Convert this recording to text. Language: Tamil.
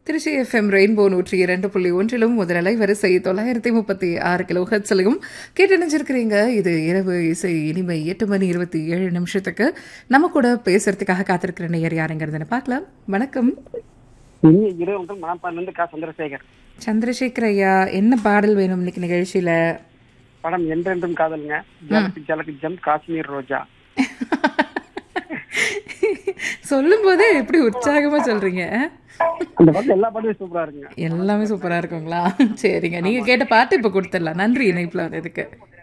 திருச்சி எஃப்எம் ரெயின்போ நூற்றி இரண்டு புள்ளி ஒன்றிலும் முதலலை வரிசை தொள்ளாயிரத்தி முப்பத்தி ஆறு கிலோ ஹெட்ஸ்லையும் கேட்டு நினைச்சிருக்கிறீங்க இது இரவு இசை இனிமை எட்டு மணி இருபத்தி ஏழு நிமிஷத்துக்கு நம்ம கூட பேசுறதுக்காக காத்திருக்கிற நேயர் யாருங்கிறதுன்னு பார்க்கலாம் வணக்கம் இனிய இரவு முதல் மணப்பாடிலிருந்து கா சந்திரசேகர் சந்திரசேகர் ஐயா என்ன பாடல் வேணும் இன்னைக்கு நிகழ்ச்சியில படம் என்றென்றும் காதலுங்க ஜலக்கு ஜலக்கு ஜம் காஷ்மீர் ரோஜா சொல்லும் போதே எப்படி உற்சாகமா சொல்றீங்க அந்த பாட்டு எல்லா பாட்டுமே சூப்பரா இருக்குங்க எல்லாமே சூப்பரா இருக்குங்களா சரிங்க நீங்க கேட்ட பாட்டு இப்ப கொடுத்துடலாம் நன்றி இணைப்புல வந்ததுக்கு